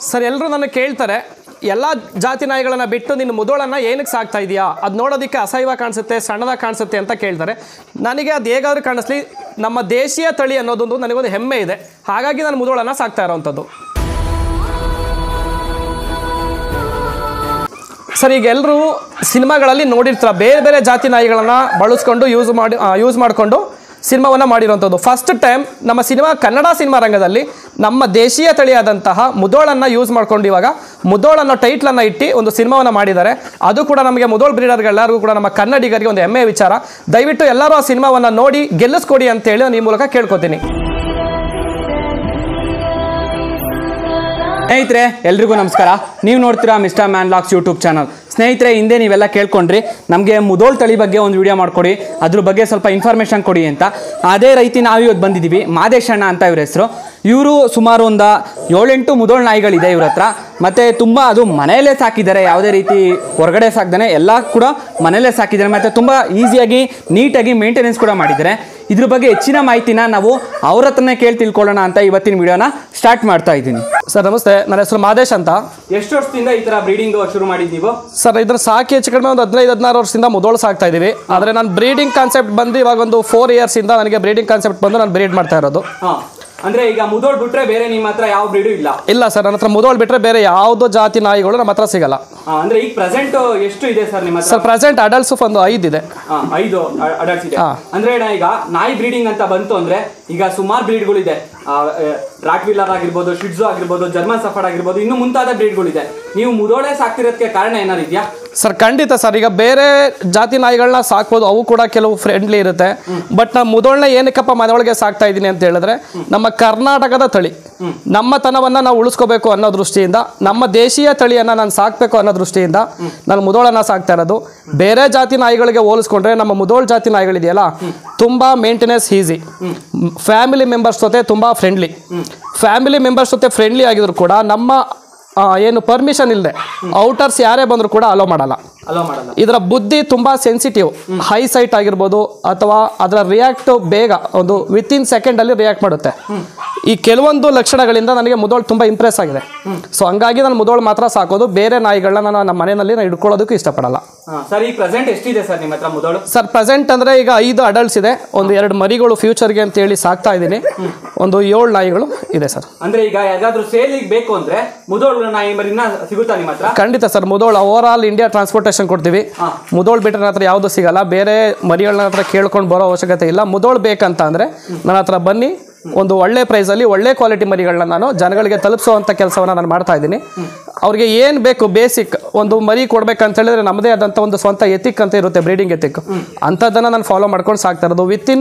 Sir ಎಲ್ಲರೂ ನನ್ನ ಕೇಳ್ತಾರೆ ಎಲ್ಲ ಜಾತಿ ನಾಯಿಗಳನ್ನ ಬಿಟ್ಟು ನಿನ್ನ ಮುದೋಳನ್ನ ಏನಕ್ಕೆ ಸಾಕ್ತಾ ಇದೆಯಾ ಅದು ನೋಡೋದಕ್ಕೆ ಅಸಹ್ಯವಾಗಿ ಕಾಣಿಸುತ್ತೆ ಸಣ್ಣದಾಗಿ ಕಾಣಿಸುತ್ತೆ ಅಂತ ಕೇಳ್ತಾರೆ ನನಗೆ ಅದು ಹೇಗಾದ್ರೂ ಕಾಣಿಸ್ಲಿ ನಮ್ಮ ದೇಶೀಯ ತಳಿ ಅನ್ನೋದೊಂದು ನನಗೊಂದು ಹೆಮ್ಮೆ ಇದೆ ಹಾಗಾಗಿ ನಾನು ಮುದೋಳನ್ನ ಸಾಕ್ತಾ ಇರೋವಂಥದ್ದು ಸರ್ ಈಗ ಎಲ್ಲರೂ ಸಿನಿಮಾಗಳಲ್ಲಿ ನೋಡಿರ್ತಾರೆ ಬೇರೆ ಬೇರೆ ಜಾತಿ ನಾಯಿಗಳನ್ನು ಬಳಸ್ಕೊಂಡು ಯೂಸ್ ಮಾಡಿ ಯೂಸ್ ಮಾಡಿಕೊಂಡು ಸಿನಿಮಾವನ್ನು ಮಾಡಿರೋಂಥದ್ದು ಫಸ್ಟ್ ಟೈಮ್ ನಮ್ಮ ಸಿನಿಮಾ ಕನ್ನಡ ಸಿನಿಮಾ ರಂಗದಲ್ಲಿ ನಮ್ಮ ದೇಶೀಯ ತಳಿಯಾದಂತಹ ಮುದೋಳನ್ನು ಯೂಸ್ ಮಾಡ್ಕೊಂಡು ಇವಾಗ ಮುದೋಳ್ ಅನ್ನೋ ಟೈಟ್ಲನ್ನು ಇಟ್ಟು ಒಂದು ಸಿನಿಮಾವನ್ನು ಮಾಡಿದ್ದಾರೆ ಅದು ಕೂಡ ನಮಗೆ ಮುದೋಳ್ ಬ್ರೀಡರ್ಗಳೆಲ್ಲರಿಗೂ ಕೂಡ ನಮ್ಮ ಕನ್ನಡಿಗರಿಗೆ ಒಂದು ಹೆಮ್ಮೆಯ ವಿಚಾರ ದಯವಿಟ್ಟು ಎಲ್ಲರೂ ಆ ಸಿನಿಮಾವನ್ನು ನೋಡಿ ಗೆಲ್ಲಿಸ್ಕೊಡಿ ಅಂತೇಳಿ ನಾನು ಈ ಮೂಲಕ ಕೇಳ್ಕೊತೀನಿ ಸ್ನೇಹಿತರೆ ಎಲ್ರಿಗೂ ನಮಸ್ಕಾರ ನೀವು ನೋಡ್ತೀರಾ mister man locks YouTube channel ಸ್ನೇಹಿತರೆ ಹಿಂದೆ ನೀವೆಲ್ಲ ಕೇಳ್ಕೊಂಡ್ರಿ ನಮಗೆ ಮುದೋಳ್ ತಳಿ ಬಗ್ಗೆ ಒಂದು ವಿಡಿಯೋ ಮಾಡ್ಕೊಡಿ ಅದ್ರ ಬಗ್ಗೆ ಸ್ವಲ್ಪ ಇನ್ಫಾರ್ಮೇಷನ್ ಕೊಡಿ ಅಂತ ಅದೇ ರೀತಿ ನಾವು ಇವತ್ತು ಬಂದಿದ್ದೀವಿ ಮಾದೇಶಣ್ಣ ಅಂತ ಇವ್ರ ಹೆಸರು ಇವರು ಸುಮಾರು ಒಂದು ಏಳೆಂಟು ಮುದೋಳ್ ನಾಯಿಗಳಿದೆ ಇವ್ರ ಹತ್ರ ಮತ್ತು ತುಂಬ ಅದು ಮನೆಯಲ್ಲೇ ಸಾಕಿದ್ದಾರೆ ಯಾವುದೇ ರೀತಿ ಹೊರಗಡೆ ಸಾಕ್ದಾನೆ ಎಲ್ಲ ಕೂಡ ಮನೆಯಲ್ಲೇ ಸಾಕಿದ್ದಾರೆ ಮತ್ತು ತುಂಬ ಈಸಿಯಾಗಿ ನೀಟಾಗಿ ಮೇಂಟೆನೆನ್ಸ್ ಕೂಡ ಮಾಡಿದ್ದಾರೆ ಇದ್ರ ಬಗ್ಗೆ ಹೆಚ್ಚಿನ ಮಾಹಿತಿನ ನಾವು ಅವ್ರ ಹತ್ರನೇ ಕೇಳಿ ತಿಳ್ಕೊಳ್ಳೋಣ ಅಂತ ಇವತ್ತಿನ ವಿಡಿಯೋನ ಸ್ಟಾರ್ಟ್ ಮಾಡ್ತಾ ಇದ್ದೀನಿ ಸರ್ ನಮಸ್ತೆ ನನ್ನ ಹೆಸರು ಮಾದೇಶ್ ಅಂತ ಎಷ್ಟು ವರ್ಷದಿಂದ ಈ ತರ ಬ್ರೀಡಿಂಗ್ ಶುರು ಮಾಡಿದ್ ನೀವು ಸರ್ ಇದ್ರ ಸಾಕಿ ಹೆಚ್ಚು ಕಡಿಮೆ ಒಂದು ಹದಿನೈದು ಹದಿನಾರು ವರ್ಷದಿಂದ ಮುದೋಳು ಸಾಕ್ತಾ ಇದೀವಿ ಆದರೆ ನಾನು ಬ್ರೀಡಿಂಗ್ ಕಾನ್ಸೆಪ್ಟ್ ಬಂದು ಇವಾಗ ಒಂದು ಫೋರ್ ಇಯರ್ಸಿಂದ ನನಗೆ ಬ್ರೀಡಿಂಗ್ ಕಾನ್ಸೆಪ್ಟ್ ಬಂದು ನಾನು ಬ್ರೀಡ್ ಮಾಡ್ತಾ ಇರೋದು ಹಾ ಅಂದ್ರೆ ಈಗ ಮುದೋಳ್ ಬಿಟ್ರೆ ಬೇರೆ ನಿಮ್ಮ ಹತ್ರ ಯಾವ ಬ್ರೀಡು ಇಲ್ಲ ಇಲ್ಲ ಸರ್ ನನ್ನ ಹತ್ರ ಮುದೋಳು ಬಿಟ್ಟರೆ ಬೇರೆ ಯಾವುದೋ ಜಾತಿ ನಾಯಿಗಳು ನಮ್ಮ ಹತ್ರ ಸಿಗಲ್ಲ ಹಾ, ಅಂದ್ರೆ ಈಗ ಪ್ರೆಸೆಂಟ್ ಎಷ್ಟು ಇದೆ ಸರ್ ನಿಮ್ಮ ಹತ್ರ ಸರ್ ಪ್ರೆಸೆಂಟ್ ಅಡಲ್ಟ್ಸ್ ಒಂದು ಐದಿದೆ ಹಾ, ಐದು ಅಡಲ್ಟ್ಸ್ ಇದೆ ಹಾ. ಅಂದ್ರೆ ನಾ ಈಗ ನಾಯಿ ಬ್ರೀಡಿಂಗ್ ಅಂತ ಬಂತು ಅಂದ್ರೆ ಈಗ ಸುಮಾರು ಬ್ರೀಡ್ಗಳು ಇದೆ ರಾಟ್ ವೀಲರ್ ಆಗಿರ್ಬೋದು ಶಿಡ್ಜು ಆಗಿರ್ಬೋದು ಜರ್ಮನ್ ಸಫರ್ಡ್ ಆಗಿರ್ಬೋದು ಇನ್ನು ಮುಂತಾದ ಬ್ರೀಡ್ಗಳು ಇದೆ ನೀವು ಮುದೋಳೆ ಸಾಕ್ತಿರೋದಕ್ಕೆ ಕಾರಣ ಏನಾದ್ರು ಇದೆಯಾ ಸರ್ ಖಂಡಿತ ಸರ್ ಈಗ ಬೇರೆ ಜಾತಿ ನಾಯಿಗಳನ್ನ ಸಾಕ್ಬೋದು ಅವು ಕೂಡ ಕೆಲವು ಫ್ರೆಂಡ್ಲಿ ಇರುತ್ತೆ ಬಟ್ ನಾನು ಮುದೋಳ್ನ ಏನಕ್ಕಪ್ಪ ಮನೆಯೊಳಗೆ ಸಾಕ್ತಾ ಇದ್ದೀನಿ ಅಂತ ಹೇಳಿದ್ರೆ ನಮ್ಮ ಕರ್ನಾಟಕದ ತಳಿ ನಮ್ಮ ತನವನ್ನ ನಾವು ಉಳಿಸ್ಕೋಬೇಕು ಅನ್ನೋ ದೃಷ್ಟಿಯಿಂದ ನಮ್ಮ ದೇಶೀಯ ತಳಿಯನ್ನ ನಾನು ಸಾಕ್ಬೇಕು ಅನ್ನೋ ದೃಷ್ಟಿಯಿಂದ ನಾನು ಮುದೋಳನ್ನ ಸಾಕ್ತಾ ಇರೋದು ಬೇರೆ ಜಾತಿ ನಾಯಿಗಳಿಗೆ ಹೋಲಿಸ್ಕೊಂಡ್ರೆ ನಮ್ಮ ಮುದೋಳ್ ಜಾತಿ ನಾಯಿಗಳಿದೆಯಲ್ಲ ತುಂಬಾ ಮೇಂಟೆನೆನ್ಸ್ ಈಸಿ ಫ್ಯಾಮಿಲಿ ಮೆಂಬರ್ಸ್ ಜೊತೆ ತುಂಬಾ ಫ್ರೆಂಡ್ಲಿ ಫ್ಯಾಮಿಲಿ ಮೆಂಬರ್ಸ್ ಜೊತೆ ಫ್ರೆಂಡ್ಲಿ ಆಗಿದ್ರು ಕೂಡ ನಮ್ಮ ಆ, ಏನು ಪರ್ಮಿಷನ್ ಇಲ್ಲದೆ ಔಟರ್ಸ್ ಯಾರೇ ಬಂದರೂ ಕೂಡ ಅಲೋ ಮಾಡಲ್ಲ ಅಲೋ ಮಾಡಲ್ಲ ಇದರ ಬುದ್ಧಿ ತುಂಬಾ ಸೆನ್ಸಿಟಿವ್ ಹೈ ಸೈಟ್ ಆಗಿರ್ಬೋದು ಅಥವಾ ಅದರ ರಿಯಾಕ್ಟ್ ಬೇಗ ಒಂದು ವಿತ್ ಇನ್ ಸೆಕೆಂಡ್ ಅಲ್ಲಿ ರಿಯಾಕ್ಟ್ ಮಾಡುತ್ತೆ ಈ ಕೆಲವೊಂದು ಲಕ್ಷಣಗಳಿಂದ ನನಗೆ ಮುದೋಳ್ ತುಂಬಾ ಇಂಪ್ರೆಸ್ ಆಗಿದೆ ಸೊ ಹಂಗಾಗಿ ನಾನು ಮುದೋಳ್ ಮಾತ್ರ ಸಾಕೋದು ಬೇರೆ ನಾಯಿಗಳನ್ನ ನಾನು ನಮ್ಮ ಮನೆಯಲ್ಲಿ ನಾನು ಇಟ್ಕೊಳ್ಳೋದಕ್ಕೂ ಇಷ್ಟಪಡಲ್ಲ ಸರ್ ಈಗ ಪ್ರೆಸೆಂಟ್ ಎಷ್ಟಿದೆ ಸರ್ ನಿಮ್ಮ ಹತ್ರ ಮುದೋಳು ಸರ್ ಪ್ರೆಸೆಂಟ್ ಅಂದ್ರೆ ಈಗ ಐದು ಅಡಲ್ಟ್ಸ್ ಇದೆ ಒಂದು ಎರಡು ಮರಿಗಳು ಫ್ಯೂಚರ್ಗೆ ಅಂತ ಹೇಳಿ ಸಾಕ್ತಾ ಇದ್ದೀನಿ ಒಂದು ಏಳು ನಾಯಿಗಳು ಇದೆ ಸರ್ ಅಂದ್ರೆ ಈಗ ಯಾವ್ದಾದ್ರು ಸೇಲಿಗೆ ಬೇಕು ಅಂದ್ರೆ ಮುದೋಳು ನಾಯಿ ಮರಿನ ಸಿಗುತ್ತಾ ನಿಮ್ಮ ಹತ್ರ ಖಂಡಿತ sir Mudhol over all India transportation ಕೊಡ್ತೀವಿ ಹಾ. ಮುದೋಳ್ ಬಿಟ್ಟರೆ ನನ್ನ ಹತ್ರ ಯಾವುದು ಸಿಗಲ್ಲ ಬೇರೆ ಮರಿಗಳನ್ನ ಹತ್ರ ಕೇಳ್ಕೊಂಡು ಬರೋ ಅವಶ್ಯಕತೆ ಇಲ್ಲ ಮುದೋಳ್ ಬೇಕಂತ ಅಂದ್ರೆ ನನ್ನ ಹತ್ರ ಬನ್ನಿ ಒಂದು ಒಳ್ಳೆ ಪ್ರೈಸಲ್ಲಿ ಒಳ್ಳೆ ಕ್ವಾಲಿಟಿ ಮರಿಗಳನ್ನ ನಾನು ಜನಗಳಿಗೆ ತಲುಪಿಸುವಂಥ ಕೆಲಸವನ್ನು ನಾನು ಮಾಡ್ತಾ ಇದ್ದೀನಿ ಅವ್ರಿಗೆ ಏನು ಬೇಕು ಬೇಸಿಕ್ ಒಂದು ಮರಿ ಕೊಡ್ಬೇಕಂತ ಹೇಳಿದ್ರೆ ನಮ್ಮದೇ ಆದಂಥ ಒಂದು ಸ್ವಂತ ಎತಿಕ್ ಅಂತ ಇರುತ್ತೆ ಬ್ರೀಡಿಂಗ್ ಎತಿಕ್ ಅಂಥದ್ದನ್ನು ನಾನು ಫಾಲೋ ಮಾಡ್ಕೊಂಡು ಸಾಕ್ತಾ ಇರೋದು ವಿತಿನ್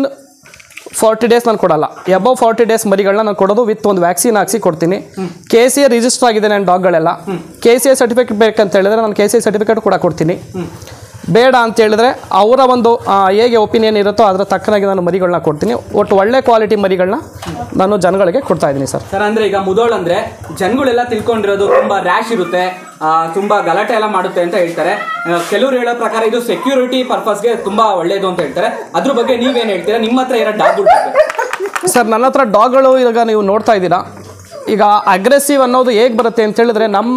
ಫಾರ್ಟಿ ಡೇಸ್ ನಾನು ಕೊಡಲ್ಲ ಎಬವ್ ಫಾರ್ಟಿ ಡೇಸ್ ಮರಿಗಳನ್ನ ನಾನು ಕೊಡೋದು ವಿತ್ ಒಂದು ವ್ಯಾಕ್ಸಿನ್ ಹಾಕ್ಸಿ ಕೊಡ್ತೀನಿ ಕೆ ಸಿ ಎ ರಿಜಿಸ್ಟರ್ ಆಗಿದೆ ನನ್ನ ಡಾಗ್ಗಳೆಲ್ಲ ಕೆ ಸಿ ಎ ಸರ್ಟಿಫಿಕೇಟ್ ಬೇಕಂತ ಹೇಳಿದ್ರೆ ನಾನು ಕೆ ಸಿ ಎ ಸರ್ಟಿಫಿಕೇಟ್ ಕೂಡ ಕೊಡ್ತೀನಿ ಬೇಡ ಅಂತ ಹೇಳಿದ್ರೆ ಅವರ ಒಂದು ಆ, ಹೇಗೆ ಒಪಿನಿಯನ್ ಇರುತ್ತೋ ಅದರ ತಕ್ಕನಾಗಿ ನಾನು ಮರಿಗಳನ್ನ ಕೊಡ್ತೀನಿ ಒಟ್ಟು ಒಳ್ಳೆ ಕ್ವಾಲಿಟಿ ಮರಿಗಳನ್ನ ನಾನು ಜನಗಳಿಗೆ ಕೊಡ್ತಾ ಇದ್ದೀನಿ ಸರ್ ಸರ್ ಅಂದ್ರೆ ಈಗ ಮುದೋಳ್ ಅಂದ್ರೆ ಜನಗಳೆಲ್ಲ ತಿಳ್ಕೊಂಡಿರೋದು ತುಂಬಾ ರ್ಯಾಶ್ ಇರುತ್ತೆ ಆ, ತುಂಬಾ ಗಲಾಟೆ ಎಲ್ಲ ಮಾಡುತ್ತೆ ಅಂತ ಹೇಳ್ತಾರೆ ಆ, ಕೆಲವ್ರು ಹೇಳೋ ಪ್ರಕಾರ ಇದು ಸೆಕ್ಯೂರಿಟಿ ಪರ್ಪಸ್ಗೆ ತುಂಬಾ ಒಳ್ಳೇದು ಅಂತ ಹೇಳ್ತಾರೆ ಅದ್ರ ಬಗ್ಗೆ ನೀವೇನ್ ಹೇಳ್ತೀರಾ ನಿಮ್ಮ ಹತ್ರ ಇರೋ ಡಾಗ್ಗಳು ಸರ್ ನನ್ನ ಹತ್ರ ಡಾಗ್ಗಳು ಈಗ ನೀವು ನೋಡ್ತಾ ಇದ್ದೀರಾ ಈಗ ಅಗ್ರೆಸಿವ್ ಅನ್ನೋದು ಹೇಗೆ ಬರುತ್ತೆ ಅಂತ ಹೇಳಿದ್ರೆ ನಮ್ಮ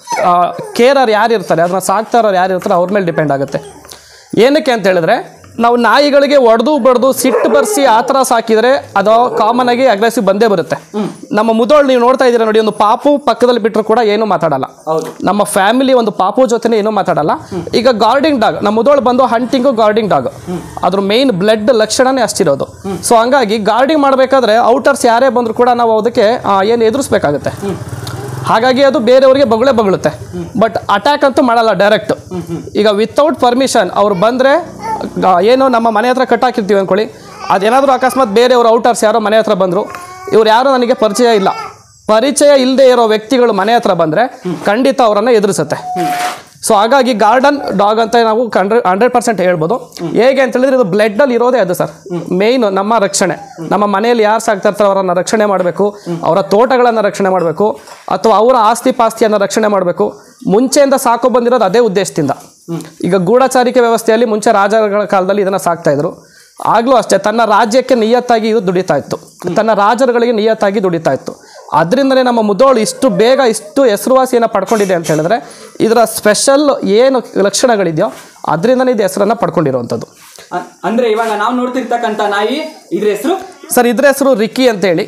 ಕೇರರ್ ಯಾರು ಇರ್ತಾರೆ ಅದನ್ನ ಸಾಕ್ತಾ ಇರೋರು ಯಾರು ಇರ್ತಾರೆ ಅವ್ರ ಮೇಲೆ ಡಿಪೆಂಡ್ ಆಗುತ್ತೆ ಏನಕ್ಕೆ ಅಂತ ಹೇಳಿದ್ರೆ ನಾವು ನಾಯಿಗಳಿಗೆ ಒಡೆದು ಬಡ್ದು ಸಿಟ್ಟು ಬರ್ಸಿ ಆ ಥರ ಸಾಕಿದರೆ ಅದು ಕಾಮನ್ ಆಗಿ ಅಗ್ರೆಸಿವ್ ಬಂದೇ ಬರುತ್ತೆ ನಮ್ಮ ಮುದೋಳು ನೀವು ನೋಡ್ತಾ ಇದ್ದೀರಾ ನೋಡಿ ಒಂದು ಪಾಪು ಪಕ್ಕದಲ್ಲಿ ಬಿಟ್ಟರು ಕೂಡ ಏನೂ ಮಾತಾಡಲ್ಲ ಹೌದು ನಮ್ಮ ಫ್ಯಾಮಿಲಿ ಒಂದು ಪಾಪು ಜೊತೆನೇ ಏನೂ ಮಾತಾಡಲ್ಲ ಈಗ ಗಾರ್ಡಿಂಗ್ ಡಾಗ್ ನಮ್ಮ ಮುದೋಳು ಬಂದು ಹಂಟಿಂಗು ಗಾರ್ಡಿಂಗ್ ಡಾಗ್ ಅದ್ರ ಮೇನ್ ಬ್ಲಡ್ ಲಕ್ಷಣನೇ ಅಷ್ಟಿರೋದು ಸೊ ಹಂಗಾಗಿ ಗಾರ್ಡಿಂಗ್ ಮಾಡಬೇಕಾದ್ರೆ ಔಟರ್ಸ್ ಯಾರೇ ಬಂದರೂ ಕೂಡ ನಾವು ಅದಕ್ಕೆ ಏನು ಎದುರಿಸ್ಬೇಕಾಗುತ್ತೆ ಹಾಗಾಗಿ ಅದು ಬೇರೆಯವರಿಗೆ ಬಗಳೇ ಬಗಳುತ್ತೆ ಬಟ್ ಅಟ್ಯಾಕ್ ಅಂತೂ ಮಾಡಲ್ಲ ಡೈರೆಕ್ಟ್ ಈಗ ವಿತೌಟ್ ಪರ್ಮಿಷನ್ ಅವ್ರು ಬಂದರೆ ಏನು ನಮ್ಮ ಮನೆ ಹತ್ರ ಕಟ್ಟಾಕಿರ್ತೀವಿ ಅಂದ್ಕೊಳ್ಳಿ ಅದೇನಾದರೂ ಅಕಸ್ಮಾತ್ ಬೇರೆಯವರು ಔಟರ್ಸ್ ಯಾರೋ ಮನೆ ಹತ್ರ ಬಂದರು ಇವ್ರು ಯಾರು ನನಗೆ ಪರಿಚಯ ಇಲ್ಲ ಪರಿಚಯ ಇಲ್ಲದೆ ಇರೋ ವ್ಯಕ್ತಿಗಳು ಮನೆ ಹತ್ರ ಬಂದರೆ ಖಂಡಿತ ಅವರನ್ನು ಎದುರಿಸುತ್ತೆ ಸೊ ಹಾಗಾಗಿ ಗಾರ್ಡನ್ ಡಾಗ್ ಅಂತ ನಾವು ಹಂಡ್ರೆಡ್ ಹಂಡ್ರೆಡ್ ಪರ್ಸೆಂಟ್ ಹೇಳ್ಬೋದು ಹೇಗೆ ಅಂತ ಹೇಳಿದ್ರೆ ಇದು ಬ್ಲಡ್ಡಲ್ಲಿ ಇರೋದೇ ಅದು ಸರ್ ಮೇಯ್ನ್ ನಮ್ಮ ರಕ್ಷಣೆ ನಮ್ಮ ಮನೆಯಲ್ಲಿ ಯಾರು ಸಾಕ್ತಾ ಇರ್ತಾರೆ ಅವರನ್ನು ರಕ್ಷಣೆ ಮಾಡಬೇಕು ಅವರ ತೋಟಗಳನ್ನು ರಕ್ಷಣೆ ಮಾಡಬೇಕು ಅಥವಾ ಅವರ ಆಸ್ತಿ ಪಾಸ್ತಿಯನ್ನು ರಕ್ಷಣೆ ಮಾಡಬೇಕು ಮುಂಚೆಯಿಂದ ಸಾಕೋ ಬಂದಿರೋದು ಅದೇ ಉದ್ದೇಶದಿಂದ ಈಗ ಗೂಢಚಾರಿಕೆ ವ್ಯವಸ್ಥೆಯಲ್ಲಿ ಮುಂಚೆ ರಾಜಗಳ ಕಾಲದಲ್ಲಿ ಇದನ್ನು ಸಾಕ್ತಾ ಇದ್ರು ಆಗ್ಲೂ ಅಷ್ಟೇ ತನ್ನ ರಾಜ್ಯಕ್ಕೆ ನಿಯತ್ತಾಗಿ ಇದು ದುಡಿತಾ ಇತ್ತು ತನ್ನ ರಾಜರುಗಳಿಗೆ ನಿಯತ್ತಾಗಿ ದುಡಿತಾ ಇತ್ತು ಅದರಿಂದಲೇ ನಮ್ಮ ಮುದೋಳು ಇಷ್ಟು ಬೇಗ ಇಷ್ಟು ಹೆಸರುವಾಸಿಯನ್ನು ಪಡ್ಕೊಂಡಿದೆ ಅಂತ ಹೇಳಿದ್ರೆ ಇದರ ಸ್ಪೆಷಲ್ ಏನು ಲಕ್ಷಣಗಳಿದೆಯೋ ಅದರಿಂದನೇ ಇದು ಹೆಸರನ್ನು ಪಡ್ಕೊಂಡಿರುವಂಥದ್ದು ಅ- ಅಂದ್ರೆ ಇವಾಗ ನಾವು ನೋಡ್ತಿರ್ತಕ್ಕಂಥ ನಾಯಿ ಇದ್ರ ಹೆಸರು ಸರ್ ಇದ್ರ ಹೆಸರು ರಿಕ್ಕಿ ಅಂತೇಳಿ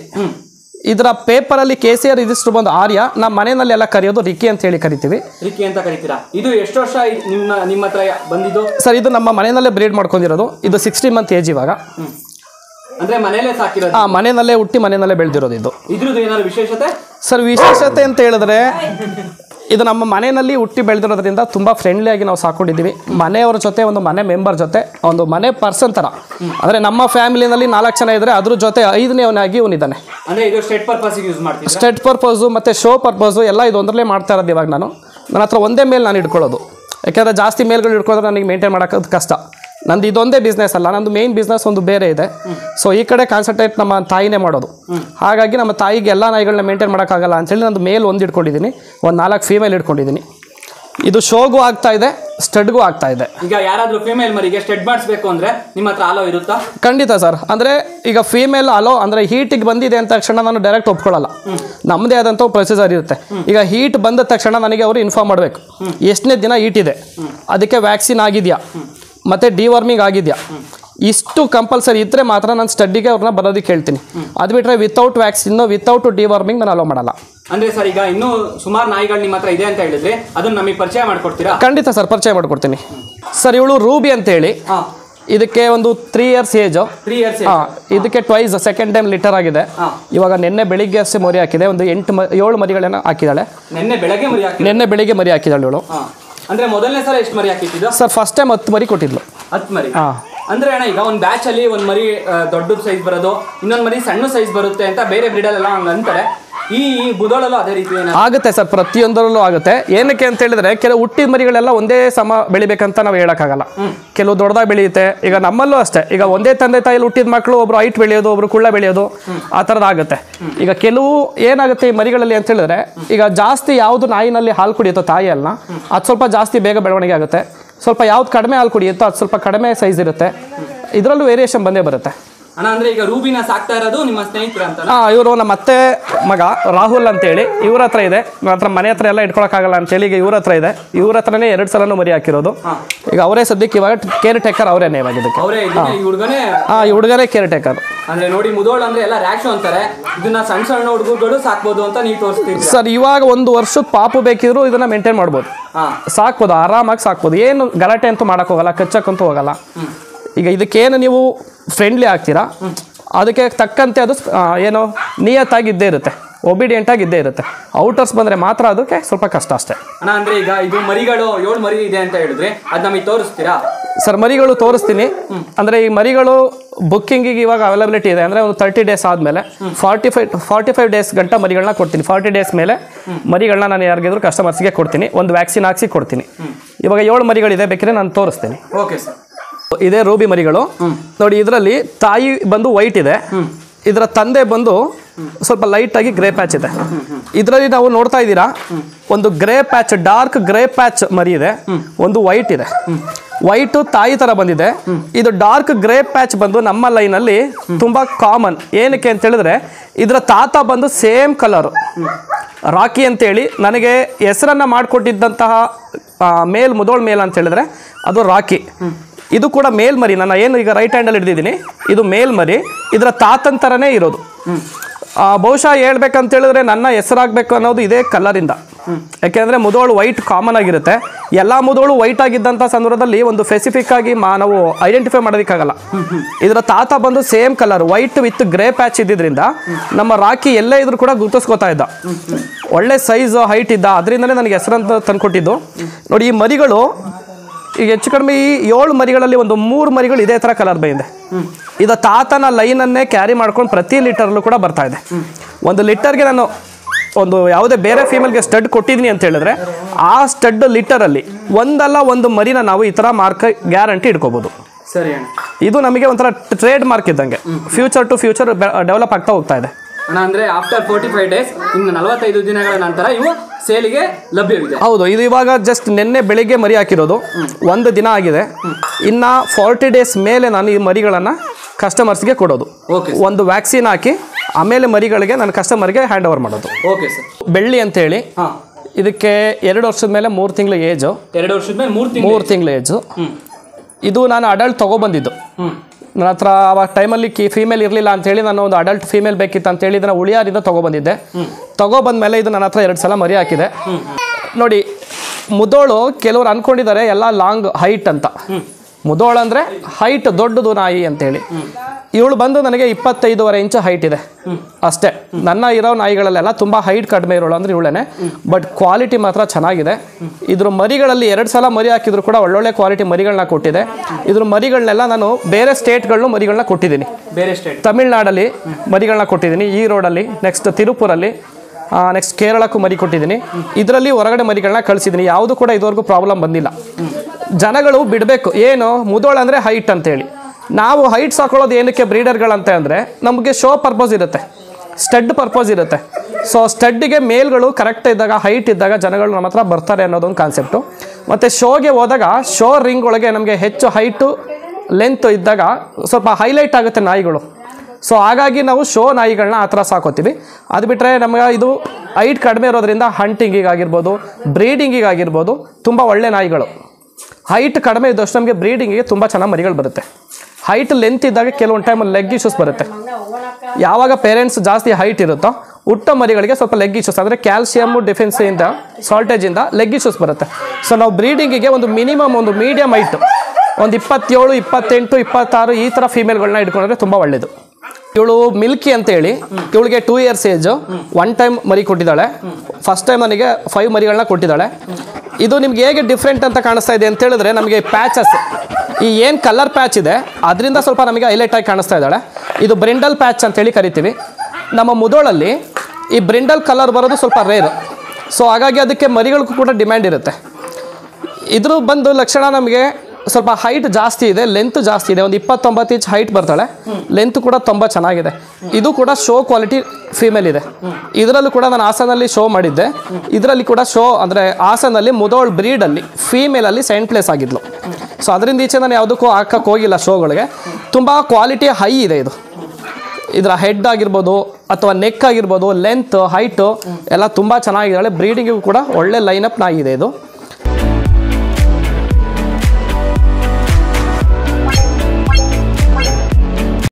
ಇದರ ಪೇಪರಲ್ಲಿ ಕೆ ಸಿ ಆರ್ ಇದಿಷ್ಟು ಬಂದು ಆರ್ಯ ನಮ್ಮ ಮನೆಯಲ್ಲಿ ಎಲ್ಲ ಕರೆಯೋದು ರಿಕ್ಕಿ ಅಂತ ಹೇಳಿ ಕರಿತೀವಿ ರಿಕ್ಕಿ ಅಂತ ಕರಿತೀರಾ ಇದು ಎಷ್ಟು ವರ್ಷ ಇ- ನಿಮ್ಮ ನಿಮ್ಮ ಹತ್ರ ಬಂದಿದ್ದು ಸರ್ ಇದು ನಮ್ಮ ಮನೆಯಲ್ಲೇ ಬ್ರೀಡ್ ಮಾಡ್ಕೊಂಡಿರೋದು ಇದು ಸಿಕ್ಸ್ಟೀನ್ ಮಂತ್ ಏಜ್ ಇವಾಗ ಅಂದ್ರೆ ಮನೇಲೆ ಸಾಕಿರೋದು ಆ ಮನೆಯಲ್ಲೇ ಹುಟ್ಟಿ ಮನೆಯಲ್ಲೇ ಬೆಳೆದಿರೋದು ಇದು ಇದ್ರದ್ದು ಏನಾದ್ರು ವಿಶೇಷತೆ ಸರ್ ವಿಶೇಷತೆ ಅಂತ ಹೇಳಿದ್ರೆ ಇದು ನಮ್ಮ ಮನೆಯಲ್ಲಿ ಹುಟ್ಟಿ ಬೆಳೆದಿರೋದ್ರಿಂದ ತುಂಬ ಫ್ರೆಂಡ್ಲಿ ಆಗಿ ನಾವು ಸಾಕೊಂಡಿದ್ದೀವಿ ಮನೆಯವರ ಜೊತೆ ಒಂದು ಮನೆ ಮೆಂಬರ್ ಜೊತೆ ಒಂದು ಮನೆ ಪರ್ಸನ್ ಥರ ಅಂದರೆ ನಮ್ಮ ಫ್ಯಾಮಿಲಿನಲ್ಲಿ ನಾಲ್ಕು ಜನ ಇದ್ದರೆ ಅದ್ರ ಜೊತೆ ಐದನೇವನಾಗಿ ಇವನಿದ್ದಾನೆ ಅಂದ್ರೆ ಇದು ಸ್ಟೇಟ್ ಪರ್ಪಸ್ ಯೂಸ್ ಮಾಡ್ತೀರಾ ಸ್ಟೆಟ್ ಪರ್ಪಸು ಮತ್ತು ಶೋ ಪರ್ಪಸು ಎಲ್ಲ ಇದು ಒಂದರಲ್ಲೇ ಮಾಡ್ತಾ ಇರೋದು ಇವಾಗ ನಾನು ನನ್ನ ಹತ್ರ ಒಂದೇ ಮೇಲ್ ನಾನು ಇಟ್ಕೊಳ್ಳೋದು ಯಾಕೆಂದರೆ ಜಾಸ್ತಿ ಮೇಲ್ಗಳು ಇಟ್ಕೊಂಡ್ರೆ ನನಗೆ ಮೇಂಟೈನ್ ಮಾಡೋದು ಕಷ್ಟ ನಂದು ಇದೊಂದೇ ಬಿಸ್ನೆಸ್ ಅಲ್ಲ ನಂದು ಮೇನ್ ಬಿಸ್ನೆಸ್ ಒಂದು ಬೇರೆ ಇದೆ ಸೊ ಈ ಕಡೆ ಕಾನ್ಸಂಟ್ರೇಟ್ ನಮ್ಮ ತಾಯಿನೇ ಮಾಡೋದು ಹಾಗಾಗಿ ನಮ್ಮ ತಾಯಿಗೆ ಎಲ್ಲ ನಾಯಿಗಳನ್ನ ಮೇಂಟೈನ್ ಮಾಡೋಕ್ಕಾಗಲ್ಲ ಅಂತೇಳಿ ನಂದು ಮೇಲ್ ಒಂದು ಇಟ್ಕೊಂಡಿದ್ದೀನಿ ಒಂದು ನಾಲ್ಕು ಫೀಮೇಲ್ ಇಟ್ಕೊಂಡಿದ್ದೀನಿ ಇದು ಶೋಗೂ ಆಗ್ತಾ ಇದೆ ಸ್ಟಡ್ಗೂ ಆಗ್ತಾ ಇದೆ ಈಗ ಯಾರಾದ್ರೂ ಫಿಮೇಲ್ ಮರಿಗೆ ಸ್ಟೆಡ್ ಮಾಡಿಸ್ಬೇಕು ಅಂದ್ರೆ ನಿಮ್ಮ ಹತ್ರ ಆಲೋ ಇರುತ್ತಾ ಖಂಡಿತ ಸರ್ ಅಂದರೆ ಈಗ ಫೀಮೇಲ್ ಅಲೋ ಅಂದರೆ ಹೀಟಿಗೆ ಬಂದಿದೆ ಅಂತ ತಕ್ಷಣ ನಾನು ಡೈರೆಕ್ಟ್ ಒಪ್ಕೊಳ್ಳಲ್ಲ ನಮ್ಮದೇ ಆದಂಥ ಪ್ರೊಸೀಜರ್ ಇರುತ್ತೆ ಈಗ ಹೀಟ್ ಬಂದ ತಕ್ಷಣ ನನಗೆ ಅವರು ಇನ್ಫಾರ್ಮ್ ಮಾಡಬೇಕು ಎಷ್ಟನೇ ದಿನ ಹೀಟ್ ಇದೆ ಅದಕ್ಕೆ ವ್ಯಾಕ್ಸಿನ್ ಆಗಿದೆಯಾ ಮತ್ತು ಡಿವಾರ್ಮಿಂಗ್ ಆಗಿದೆಯಾ ಇಷ್ಟು ಕಂಪಲ್ಸರಿ ಇದ್ದರೆ ಮಾತ್ರ ನಾನು ಸ್ಟಡ್ಡಿಗೆ ಅವ್ರನ್ನ ಬರೋದಕ್ಕೆ ಹೇಳ್ತೀನಿ ಅದು ಬಿಟ್ಟರೆ ವಿತೌಟ್ ವ್ಯಾಕ್ಸಿನ್ ವಿತೌಟ್ ಡಿವಾರ್ಮಿಂಗ್ ನಾನು ಅಲೋ ಮಾಡಲ್ಲ ಅಂದ್ರೆ ಸರ್ ಈಗ ಇನ್ನೂ ಸುಮಾರು ನಾಯಿಗಳು ನಿಮ್ಮ ಹತ್ರ ಇದೆ ಅಂತ ಹೇಳಿದ್ರೆ ಅದನ್ನ ನಮಗೆ ಪರಿಚಯ ಮಾಡ್ಕೊಡ್ತೀರಾ ಖಂಡಿತ ಸರ್ ಪರಿಚಯ ಮಾಡಿಕೊಡ್ತೀನಿ ಸರ್ ಇವಳು ರೂಬಿ ಅಂತೇಳಿ ಹಾ ಇದಕ್ಕೆ ಒಂದು three years age three years ಹಾ ಇದಕ್ಕೆ ಟ್ವೈಸ್ ಸೆಕೆಂಡ್ ಟೈಮ್ ಲಿಟರ್ ಆಗಿದೆ ಹಾ. ಇವಾಗ ನಿನ್ನೆ ಬೆಳಿಗ್ಗೆ ಅಷ್ಟೇ ಮರಿ ಹಾಕಿದೆ ಒಂದು ಎಂಟು ಮ ಏಳು ಮರಿಗಳನ್ನ ಹಾಕಿದಾಳೆ ನಿನ್ನೆ ಬೆಳಗ್ಗೆ ಮರಿ ಹಾಕಿ ನಿನ್ನೆ ಬೆಳಿಗ್ಗೆ ಮರಿ ಹಾಕಿದಾಳೆ ಇವಳು ಹಾ ಅಂದ್ರೆ ಮೊದಲನೇ ಸಲ ಎಷ್ಟು ಮರಿ ಹಾಕಿದ್ದು ಸರ್ ಫಸ್ಟ್ ಟೈಮ್ ಹತ್ತು ಮರಿ ಕೊಟ್ಟಿದ್ಲು ಹತ್ತು ಮರಿ ಹಾ ಅಂದ್ರೆ ಅಣ್ಣ ಈಗ ಒಂದು ಬ್ಯಾಚ್ ಅಲ್ಲಿ ಒಂದು ಮರಿ ದೊಡ್ಡದು ಸೈಜ್ ಬರೋದು ಇನ್ನೊಂದು ಮರಿ ಸಣ್ಣ ಸೈಜ್ ಬರುತ್ತೆ ಅಂತ ಬೇರೆ ಬ್ರೀಡಲ್ಲೆಲ್ಲ ಹಂಗ ಅಂತಾರೆ ಈ ಈ ಬುದೋಳಲ್ಲೂ ಅದೇ ರೀತಿ ಏನ ಆಗುತ್ತೆ ಸರ್ ಪ್ರತಿಯೊಂದರಲ್ಲೂ ಆಗುತ್ತೆ ಏನಕ್ಕೆ ಅಂತ ಹೇಳಿದ್ರೆ ಕೆಲವು ಹುಟ್ಟಿದ ಮರಿಗಳೆಲ್ಲ ಒಂದೇ ಸಮ ಬೆಳಿಬೇಕಂತ ನಾವು ಹೇಳಕ್ಕಾಗಲ್ಲ ಕೆಲವು ದೊಡ್ಡದಾಗಿ ಬೆಳೆಯುತ್ತೆ ಈಗ ನಮ್ಮಲ್ಲೂ ಅಷ್ಟೇ ಈಗ ಒಂದೇ ತಂದೆ ತಾಯಿಲಿ ಹುಟ್ಟಿದ ಮಕ್ಕಳು ಒಬ್ರು ಹೈಟ್ ಬೆಳೆಯೋದು ಒಬ್ರು ಕುಳ್ಳ ಬೆಳೆಯೋದು ಆ ಥರದ್ದು ಆಗುತ್ತೆ ಈಗ ಕೆಲವು ಏನಾಗುತ್ತೆ ಈ ಮರಿಗಳಲ್ಲಿ ಅಂತ ಹೇಳಿದ್ರೆ ಈಗ ಜಾಸ್ತಿ ಯಾವುದು ನಾಯಿನಲ್ಲಿ ಹಾಲು ಕುಡಿಯುತ್ತೋ ತಾಯಿ ಅಲ್ಲ ಅದು ಸ್ವಲ್ಪ ಜಾಸ್ತಿ ಬೇಗ ಬೆಳವಣಿಗೆ ಆಗುತ್ತೆ ಸ್ವಲ್ಪ ಯಾವ್ದು ಕಡಿಮೆ ಹಾಲು ಕುಡಿಯುತ್ತೋ ಅದು ಸ್ವಲ್ಪ ಕಡಿಮೆ ಸೈಜ್ ಇರುತ್ತೆ ಇದರಲ್ಲೂ ವೇರಿಯೇಷನ್ ಬಂದೇ ಬರುತ್ತೆ ಅಣ್ಣ ಅಂದ್ರೆ ಈಗ ರೂಬಿನ ಸಾಕ್ತಾ ಇರೋದು ನಿಮ್ಮ ಸ್ನೇಹಿತರ ಅಂತ ಹಾ ಇವರು ನಮ್ಮ ಅತ್ತೆ ಮಗ ರಾಹುಲ್ ಅಂತೇಳಿ ಇವ್ರ ಹತ್ರ ಇದೆ ನನ್ನ ಹತ್ರ ಮನೆ ಹತ್ರ ಎಲ್ಲ ಇಟ್ಕೊಳಕ್ಕಾಗಲ್ಲ ಅಂತೇಳಿ ಈಗ ಇವ್ರ ಹತ್ರ ಇದೆ ಇವ್ರ ಹತ್ರನೇ ಎರಡು ಸಲನೂ ಮರಿ ಹಾಕಿರೋದು ಈಗ ಅವರೇ ಸದ್ಯಕ್ಕೆ ಇವಾಗ ಕೇರ್ ಟೇಕರ್ ಅವರೇನೆ ಇವಾಗ ಇದಕ್ಕೆ ಅವರೇ ಈ ಹುಡುಗನೇ ಹಾ ಈ ಹುಡುಗನೇ ಕೇರ್ ಟೇಕರ್ ಅಂದ್ರೆ ನೋಡಿ ಮುದೋಳು ಅಂದ್ರೆ ಎಲ್ಲ ರ್ಯಾಕ್ಷು ಅಂತಾರೆ ಇದನ್ನ ಸಣ್ಣ ಸಣ್ಣ ಹುಡುಗರುಗಳು ಸಾಕ್ಬೋದು ಅಂತ ನೀವು ತೋರಿಸ್ತೀವಿ ಸರ್ ಇವಾಗ ಒಂದು ವರ್ಷದ ಪಾಪು ಬೇಕಿದ್ರು ಇದನ್ನ ಮೇಂಟೈನ್ ಮಾಡ್ಬೋದು ಹಾ ಸಾಕ್ಬೋದು ಆರಾಮಾಗಿ ಸಾಕ್ಬೋದು ಏನು ಗಲಾಟೆ ಅಂತೂ ಮಾಡಕ್ ಹೋಗಲ್ಲ ಕಚ್ಚಕ್ಕಂತೂ ಹೋಗಲ್ಲ ಈಗ ಇದಕ್ಕೇನು ನೀವು ಫ್ರೆಂಡ್ಲಿ ಆಗ್ತೀರಾ ಅದಕ್ಕೆ ತಕ್ಕಂತೆ ಅದು ಆ, ಏನು ನಿಯತ್ತಾಗಿ ಇದ್ದೇ ಇರುತ್ತೆ ಒಬಿಡಿಯೆಂಟ್ ಆಗಿ ಇದ್ದೇ ಇರುತ್ತೆ ಔಟರ್ಸ್ ಬಂದರೆ ಮಾತ್ರ ಅದಕ್ಕೆ ಸ್ವಲ್ಪ ಕಷ್ಟ ಅಷ್ಟೇ ಅಣ್ಣ ಅಂದ್ರೆ ಈಗ ಇದು ಮರಿಗಳು ಏಳು ಮರಿ ಇದೆ ಅಂತ ಹೇಳಿದ್ರೆ ಅದ್ ನಮಗೆ ತೋರಿಸ್ತೀರಾ ಸರ್ ಮರಿಗಳು ತೋರಿಸ್ತೀನಿ ಅಂದರೆ ಈ ಮರಿಗಳು ಬುಕ್ಕಿಂಗಿಗೆ ಇವಾಗ ಅವೈಲಬಿಲಿಟಿ ಇದೆ ಅಂದರೆ ಒಂದು ತರ್ಟಿ ಡೇಸ್ ಆದಮೇಲೆ forty five forty five days ಗಂಟ ಮರಿಗಳನ್ನ ಕೊಡ್ತೀನಿ ಫಾರ್ಟಿ ಡೇಸ್ ಮೇಲೆ ಮರಿಗಳನ್ನ ನಾನು ಯಾರಿಗಾದ್ರೂ ಕಸ್ಟಮರ್ಸ್ಗೆ ಕೊಡ್ತೀನಿ ಒಂದು ವ್ಯಾಕ್ಸಿನ್ ಹಾಕ್ಸಿ ಕೊಡ್ತೀನಿ ಇವಾಗ ಏಳು ಮರಿಗಳಿದೆ ಬೇಕಿದ್ರೆ ನಾನು ತೋರಿಸ್ತೀನಿ ಓಕೆ ಸರ್ ಇದೇ ರೂಬಿ ಮರಿಗಳು ನೋಡಿ ಇದರಲ್ಲಿ ತಾಯಿ ಬಂದು ವೈಟ್ ಇದೆ ಇದರ ತಂದೆ ಬಂದು ಸ್ವಲ್ಪ ಲೈಟ್ ಆಗಿ ಗ್ರೇ ಪ್ಯಾಚ್ ಇದೆ ಇದರಲ್ಲಿ ನಾವು ನೋಡ್ತಾ ಇದ್ದೀರಾ ಒಂದು grey patch dark grey patch ಮರಿ ಇದೆ ಒಂದು ವೈಟ್ ಇದೆ ವೈಟು ತಾಯಿ ತರ ಬಂದಿದೆ ಇದು ಡಾರ್ಕ್ ಗ್ರೇ ಪ್ಯಾಚ್ ಬಂದು ನಮ್ಮ ಲೈನಲ್ಲಿ ತುಂಬಾ ಕಾಮನ್ ಏನಕ್ಕೆ ಅಂತ ಹೇಳಿದ್ರೆ ಇದರ ತಾತ ಬಂದು ಸೇಮ್ ಕಲರ್ ರಾಕಿ ಅಂತೇಳಿ ನನಗೆ ಹೆಸರನ್ನ ಮಾಡಿಕೊಟ್ಟಿದ್ದಂತಹ ಮೇಲ್ ಮುದೋಳ್ ಮೇಲ್ ಅಂತ ಹೇಳಿದ್ರೆ ಅದು ರಾಕಿ ಇದು ಕೂಡ ಮೇಲ್ ಮರಿ ನಾನು ಏನು ಈಗ ರೈಟ್ ಹ್ಯಾಂಡಲ್ಲಿ ಹಿಡಿದಿದ್ದೀನಿ ಇದು ಮೇಲ್ ಮರಿ ಇದರ ತಾತನ್ ಥರನೇ ಇರೋದು ಆ, ಬಹುಶಃ ಹೇಳ್ಬೇಕಂತ ಹೇಳಿದ್ರೆ ನನ್ನ ಹೆಸರಾಗಬೇಕು ಅನ್ನೋದು ಇದೇ ಕಲರಿಂದ ಯಾಕೆಂದರೆ ಮುದೋಳು ವೈಟ್ ಕಾಮನ್ ಆಗಿರುತ್ತೆ ಎಲ್ಲ ಮುದೋಳು ವೈಟ್ ಆಗಿದ್ದಂಥ ಸಂದರ್ಭದಲ್ಲಿ ಒಂದು ಸ್ಪೆಸಿಫಿಕ್ ಆಗಿ ಮಾ ನಾವು ಐಡೆಂಟಿಫೈ ಮಾಡೋದಕ್ಕಾಗಲ್ಲ ಇದರ ತಾತ ಬಂದು same colour white with grey patch ಇದ್ದಿದ್ರಿಂದ ನಮ್ಮ ರಾಕಿ ಎಲ್ಲೇ ಇದ್ರೂ ಕೂಡ ಗುರುತಿಸ್ಕೋತಾ ಇದ್ದ ಒಳ್ಳೆ ಸೈಜ್ ಹೈಟ್ ಇದ್ದ ಅದರಿಂದಲೇ ನನಗೆ ಹೆಸರಂತ ತಂದ್ಕೊಟ್ಟಿದ್ದು ನೋಡಿ ಈ ಮರಿಗಳು ಈಗ ಹೆಚ್ಚು ಕಡಿಮೆ ಈ ಏಳು ಮರಿಗಳಲ್ಲಿ ಒಂದು ಮೂರು ಮರಿಗಳು ಇದೇ ಥರ ಕಲರ್ ಬಂದಿದೆ ಇದು ತಾತನ ಲೈನನ್ನೇ ಕ್ಯಾರಿ ಮಾಡ್ಕೊಂಡು ಪ್ರತಿ ಲೀಟರ್ಲು ಕೂಡ ಬರ್ತಾ ಇದೆ ಒಂದು ಲೀಟರ್ಗೆ ನಾನು ಒಂದು ಯಾವುದೇ ಬೇರೆ ಫೀಮೇಲ್ಗೆ ಸ್ಟಡ್ ಕೊಟ್ಟಿದ್ದೀನಿ ಅಂತ ಹೇಳಿದ್ರೆ ಆ ಸ್ಟಡ್ ಲೀಟರಲ್ಲಿ ಒಂದಲ್ಲ ಒಂದು ಮರಿನ ನಾವು ಈ ಥರ ಮಾರ್ಕ್ ಗ್ಯಾರಂಟಿ ಇಟ್ಕೋಬೋದು ಸರಿ ಅಣ್ಣ ಇದು ನಮಗೆ ಒಂಥರ ಟ್ರೇಡ್ ಮಾರ್ಕ್ ಇದ್ದಂಗೆ ಫ್ಯೂಚರ್ ಟು ಫ್ಯೂಚರ್ ಡೆವಲಪ್ ಆಗ್ತಾ ಹೋಗ್ತಾ ಇದೆ ಅಣ್ಣ ಅಂದ್ರೆ ಆಫ್ಟರ್ ಫೋರ್ಟಿ ಫೈವ್ ಡೇಸ್ ಇನ್ನು ನಲವತ್ತೈದು ದಿನಗಳ ನಂತರ ಇವು ಸೇಲಿಗೆ ಲಭ್ಯವಿದೆ ಹೌದು ಇದು ಇವಾಗ ಜಸ್ಟ್ ನಿನ್ನೆ ಬೆಳಿಗ್ಗೆ ಮರಿ ಹಾಕಿರೋದು ಒಂದು ದಿನ ಆಗಿದೆ ಇನ್ನ ಫಾರ್ಟಿ ಡೇಸ್ ಮೇಲೆ ನಾನು ಈ ಮರಿಗಳನ್ನು ಕಸ್ಟಮರ್ಸ್ಗೆ ಕೊಡೋದು ಓಕೆ ಒಂದು ವ್ಯಾಕ್ಸಿನ್ ಹಾಕಿ ಆಮೇಲೆ ಮರಿಗಳಿಗೆ ನನ್ನ ಕಸ್ಟಮರ್ಗೆ ಹ್ಯಾಂಡ್ ಓವರ್ ಮಾಡೋದು ಓಕೆ ಸರ್ ಬೆಳ್ಳಿ ಅಂತೇಳಿ ಹಾಂ ಇದಕ್ಕೆ ಎರಡು ವರ್ಷದ ಮೇಲೆ ಮೂರು ತಿಂಗಳು ಏಜು ಎರಡು ವರ್ಷದ ಮೇಲೆ ಮೂರು ತಿಂಗಳು ಮೂರು ತಿಂಗಳು ಏಜು ಹ್ಞೂ ಇದು ನಾನು ಅಡಲ್ಟ್ ತೊಗೊಬಂದಿದ್ದು ಹ್ಞೂ ನನ್ನ ಹತ್ರ ಆವಾಗ ಟೈಮಲ್ಲಿ ಕಿ ಫೀಮೇಲ್ ಇರಲಿಲ್ಲ ಅಂತೇಳಿ ನಾನು ಒಂದು ಅಡಲ್ಟ್ ಫೀಮೇಲ್ ಬೇಕಿತ್ತು ಅಂತೇಳಿ ಇದನ್ನು ಉಳಿಯಾರಿಂದ ತೊಗೊಬಂದಿದ್ದೆ ತೊಗೊಬಂದ್ಮೇಲೆ ಇದು ನನ್ನ ಹತ್ರ ಎರಡು ಸಲ ಮರಿ ಹಾಕಿದೆ ನೋಡಿ ಮುದೋಳು ಕೆಲವರು ಅನ್ಕೊಂಡಿದ್ದಾರೆ ಎಲ್ಲ ಲಾಂಗ್ ಹೈಟ್ ಅಂತ ಮುದೋಳು ಅಂದರೆ ಹೈಟ್ ದೊಡ್ಡದು ನಾಯಿ ಅಂತೇಳಿ ಇವಳು ಬಂದು ನನಗೆ ಇಪ್ಪತ್ತೈದೂವರೆ ಇಂಚು ಹೈಟ್ ಇದೆ ಅಷ್ಟೇ ನನ್ನ ಇರೋ ನಾಯಿಗಳಲ್ಲೆಲ್ಲ ತುಂಬ ಹೈಟ್ ಕಡಿಮೆ ಇರೋಳು ಅಂದ್ರೆ ಇವಳೇನೆ ಬಟ್ ಕ್ವಾಲಿಟಿ ಮಾತ್ರ ಚೆನ್ನಾಗಿದೆ ಇದ್ರ ಮರಿಗಳಲ್ಲಿ ಎರಡು ಸಲ ಮರಿ ಹಾಕಿದ್ರು ಕೂಡ ಒಳ್ಳೊಳ್ಳೆ ಕ್ವಾಲಿಟಿ ಮರಿಗಳನ್ನ ಕೊಟ್ಟಿದೆ ಇದ್ರ ಮರಿಗಳನ್ನೆಲ್ಲ ನಾನು ಬೇರೆ ಸ್ಟೇಟ್ಗಳನ್ನೂ ಮರಿಗಳನ್ನ ಕೊಟ್ಟಿದ್ದೀನಿ ಬೇರೆ ಸ್ಟೇಟ್ ತಮಿಳ್ನಾಡಲ್ಲಿ ಮರಿಗಳನ್ನ ಕೊಟ್ಟಿದ್ದೀನಿ ಈ ರೋಡಲ್ಲಿ ನೆಕ್ಸ್ಟ್ ತಿರುಪುರಲ್ಲಿ ನೆಕ್ಸ್ಟ್ ಕೇರಳಕ್ಕೂ ಮರಿ ಕೊಟ್ಟಿದ್ದೀನಿ ಇದರಲ್ಲಿ ಹೊರಗಡೆ ಮರಿಗಳನ್ನ ಕಳಿಸಿದ್ದೀನಿ ಯಾವುದು ಕೂಡ ಇದುವರೆಗೂ ಪ್ರಾಬ್ಲಮ್ ಬಂದಿಲ್ಲ ಜನಗಳು ಬಿಡಬೇಕು ಏನು ಮುದೋಳ ಅಂದರೆ ಹೈಟ್ ಅಂತೇಳಿ ನಾವು ಹೈಟ್ ಸಾಕೊಳ್ಳೋದು ಏನಕ್ಕೆ ಬ್ರೀಡರ್ಗಳಂತೆ ಅಂದರೆ ನಮಗೆ ಶೋ ಪರ್ಪಸ್ ಇರುತ್ತೆ ಸ್ಟಡ್ ಪರ್ಪಸ್ ಇರುತ್ತೆ ಸೊ ಸ್ಟಡ್ಡಿಗೆ ಮೇಲ್ಗಳು ಕರೆಕ್ಟ್ ಇದ್ದಾಗ ಹೈಟ್ ಇದ್ದಾಗ ಜನಗಳು ನಮ್ಮ ಹತ್ರ ಬರ್ತಾರೆ ಅನ್ನೋದೊಂದು ಕಾನ್ಸೆಪ್ಟು ಮತ್ತು ಶೋಗೆ ಹೋದಾಗ ಶೋ ರಿಂಗ್ ಒಳಗೆ ನಮಗೆ ಹೆಚ್ಚು ಹೈಟು ಲೆಂತ್ ಇದ್ದಾಗ ಸ್ವಲ್ಪ ಹೈಲೈಟ್ ಆಗುತ್ತೆ ನಾಯಿಗಳು ಸೊ ಹಾಗಾಗಿ ನಾವು ಶೋ ನಾಯಿಗಳನ್ನ ಆ ಥರ ಸಾಕೋತೀವಿ ಅದು ಬಿಟ್ಟರೆ ನಮಗೆ ಇದು ಹೈಟ್ ಕಡಿಮೆ ಇರೋದ್ರಿಂದ ಹಂಟಿಂಗಿಗಾಗಿರ್ಬೋದು ಬ್ರೀಡಿಂಗಿಗಾಗಿರ್ಬೋದು ತುಂಬ ಒಳ್ಳೆ ನಾಯಿಗಳು ಹೈಟ್ ಕಡಿಮೆ ಇದ್ದಷ್ಟು ನಮಗೆ ಬ್ರೀಡಿಂಗಿಗೆ ತುಂಬ ಚೆನ್ನಾಗಿ ಮರಿಗಳು ಬರುತ್ತೆ ಹೈಟ್ ಲೆಂತ್ ಇದ್ದಾಗ ಕೆಲವೊಂದು ಟೈಮಲ್ಲಿ ಲೆಗ್ ಇಶ್ಯೂಸ್ ಬರುತ್ತೆ ಯಾವಾಗ ಪೇರೆಂಟ್ಸ್ ಜಾಸ್ತಿ ಹೈಟ್ ಇರುತ್ತೋ ಹುಟ್ಟೋ ಮರಿಗಳಿಗೆ ಸ್ವಲ್ಪ ಲೆಗ್ ಇಶ್ಯೂಸ್ ಅಂದರೆ ಕ್ಯಾಲ್ಸಿಯಮ್ಮು ಡಿಫೆನ್ಸಿಂದ ಸಾಲ್ಟೇಜಿಂದ ಲೆಗ್ ಇಶ್ಯೂಸ್ ಬರುತ್ತೆ ಸೊ ನಾವು ಬ್ರೀಡಿಂಗಿಗೆ ಒಂದು ಮಿನಿಮಮ್ ಒಂದು ಮೀಡಿಯಮ್ ಹೈಟ್ ಒಂದು ಇಪ್ಪತ್ತೇಳು ಇಪ್ಪತ್ತೆಂಟು ಇಪ್ಪತ್ತಾರು ಈ ಥರ ಫೀಮೇಲ್ಗಳನ್ನ ಇಟ್ಕೊಂಡ್ರೆ ತುಂಬ ಒಳ್ಳೆಯದು ಇವಳು ಮಿಲ್ಕಿ ಅಂತೇಳಿ ಇವಳಿಗೆ two years age one time ಮರಿ ಕೊಟ್ಟಿದ್ದಾಳೆ ಫಸ್ಟ್ ಟೈಮ್ ನನಗೆ ಫೈವ್ ಮರಿಗಳನ್ನ ಕೊಟ್ಟಿದ್ದಾಳೆ ಇದು ನಿಮ್ಗೆ ಹೇಗೆ ಡಿಫ್ರೆಂಟ್ ಅಂತ ಕಾಣಿಸ್ತಾ ಇದೆ ಅಂತ ಹೇಳಿದ್ರೆ ನಮಗೆ ಪ್ಯಾಚಸ್ ಈ ಏನು ಕಲರ್ ಪ್ಯಾಚ್ ಇದೆ ಅದರಿಂದ ಸ್ವಲ್ಪ ನಮಗೆ ಹೈಲೈಟ್ ಆಗಿ ಕಾಣಿಸ್ತಾ ಇದ್ದಾಳೆ ಇದು ಬ್ರಿಂಡಲ್ ಪ್ಯಾಚ್ ಅಂತೇಳಿ ಕರಿತೀವಿ ನಮ್ಮ ಮುದೋಳಲ್ಲಿ ಈ ಬ್ರಿಂಡಲ್ ಕಲರ್ ಬರೋದು ಸ್ವಲ್ಪ ರೇರ್ ಸೊ ಹಾಗಾಗಿ ಅದಕ್ಕೆ ಮರಿಗಳಿಗೂ ಕೂಡ ಡಿಮ್ಯಾಂಡ್ ಇರುತ್ತೆ ಇದ್ರ ಬಂದು ಲಕ್ಷಣ ನಮಗೆ ಸ್ವಲ್ಪ ಹೈಟ್ ಜಾಸ್ತಿ ಇದೆ ಲೆಂತ್ ಜಾಸ್ತಿ ಇದೆ ಒಂದು ಇಪ್ಪತ್ತೊಂಬತ್ತು ಇಂಚ್ ಹೈಟ್ ಬರ್ತಾಳೆ ಲೆಂತ್ ಕೂಡ ತುಂಬ ಚೆನ್ನಾಗಿದೆ ಇದು ಕೂಡ ಶೋ ಕ್ವಾಲಿಟಿ ಫೀಮೇಲ್ ಇದೆ ಇದರಲ್ಲೂ ಕೂಡ ನಾನು ಹಾಸನಲ್ಲಿ ಶೋ ಮಾಡಿದ್ದೆ ಇದರಲ್ಲಿ ಕೂಡ ಶೋ ಅಂದರೆ ಹಾಸನಲ್ಲಿ ಮುದೋಳ್ ಬ್ರೀಡಲ್ಲಿ ಫೀಮೇಲಲ್ಲಿ ಸೆಂಟ್ ಪ್ಲೇಸ್ ಆಗಿದ್ಲು ಸೊ ಅದರಿಂದ ಈಚೆ ನಾನು ಯಾವುದಕ್ಕೂ ಹಾಕಕ್ಕೆ ಹೋಗಿಲ್ಲ ಶೋಗಳಿಗೆ ತುಂಬ ಕ್ವಾಲಿಟಿ ಹೈ ಇದೆ ಇದು ಇದರ ಹೆಡ್ ಆಗಿರ್ಬೋದು ಅಥವಾ ನೆಕ್ ಆಗಿರ್ಬೋದು ಲೆಂತ್ ಹೈಟು ಎಲ್ಲ ತುಂಬ ಚೆನ್ನಾಗಿದ್ದಾಳೆ ಬ್ರೀಡಿಂಗಿಗೂ ಕೂಡ ಒಳ್ಳೆ ಲೈನಪ್ ನಾಯಿದೆ ಇದು